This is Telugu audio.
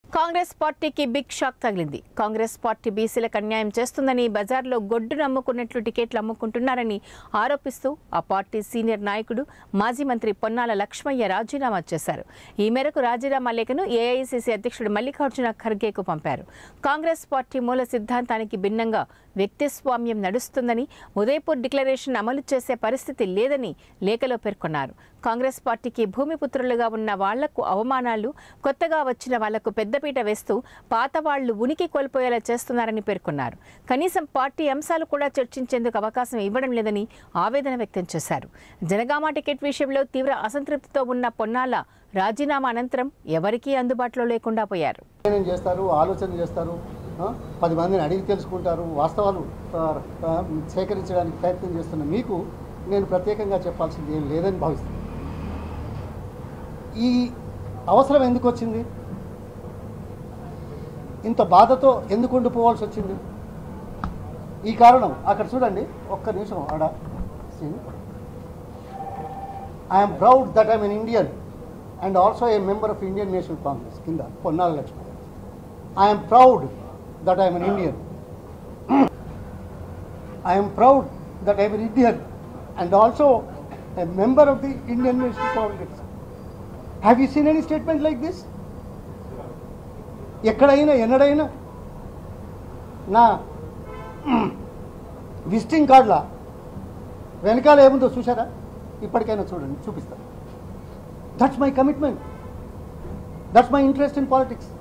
కాంగ్రెస్ పార్టీకి బిగ్ షాక్ తగిలింది కాంగ్రెస్ పార్టీ బీసీలకు అన్యాయం చేస్తుందని బజార్లో గొడ్డు నమ్ముకున్నట్లు టికెట్లు అమ్ముకుంటున్నారని ఆరోపిస్తూ ఆ పార్టీ సీనియర్ నాయకుడు మాజీ మంత్రి పొన్నాల లక్ష్మయ్య రాజీనామా చేశారు ఈ మేరకు రాజీనామా లేఖను ఏఐసిసి అధ్యక్షుడు మల్లికార్జున ఖర్గేకు పంపారు కాంగ్రెస్ పార్టీ మూల సిద్ధాంతానికి భిన్నంగా వ్యక్తిస్వామ్యం నడుస్తుందని ఉదయపూర్ డిక్లరేషన్ అమలు చేసే పరిస్థితి లేదని లేఖలో పేర్కొన్నారు కాంగ్రెస్ పార్టీకి భూమిపుత్రులుగా ఉన్న వాళ్లకు అవమానాలు కొత్తగా వచ్చిన వాళ్లకు పెద్దపీట వేస్తూ పాత వాళ్లు ఉనికి కోల్పోయేలా చేస్తున్నారని పేర్కొన్నారు కనీసం పార్టీ అంశాలు కూడా చర్చించేందుకు అవకాశం ఇవ్వడం లేదని ఆవేదన వ్యక్తం చేశారు జనగామ టికెట్ విషయంలో తీవ్ర అసంతృప్తితో ఉన్న పొన్నాల రాజీనామా అనంతరం ఎవరికీ అందుబాటులో లేకుండా పోయారు అధ్యయనం చేస్తారు ఆలోచన చేస్తారు ఆ, పది మందిని అడిగి తెలుసుకుంటారు వాస్తవాలు ఆ, ఆ, సేకరించడానికి ప్రయత్నం చేస్తున్న మీకు నేను ప్రత్యేకంగా చెప్పాల్సింది ఏం లేదని భావిస్తున్నాను ఈ అవసరం ఎందుకు వచ్చింది ఇంత బాధతో ఎందుకు ఉండిపోవాల్సి వచ్చింది ఈ కారణం అక్కడ చూడండి ఒక్క నిమిషం ఆడ I'm proud that I'm an Indian and also a member of Indian National Congress కింద Ponnala Laxman I am proud that I am an Indian. I am proud that I am an Indian and also a member of the Indian National Congress. Have you seen any statement like this? ఎక్కడైనా ఎన్నడైనా నా విజిటింగ్ కార్డులా వెనకాల ఏముందో చూసారా ఇప్పటికైనా చూడండి చూపిస్తాను that's my commitment that's my interest in politics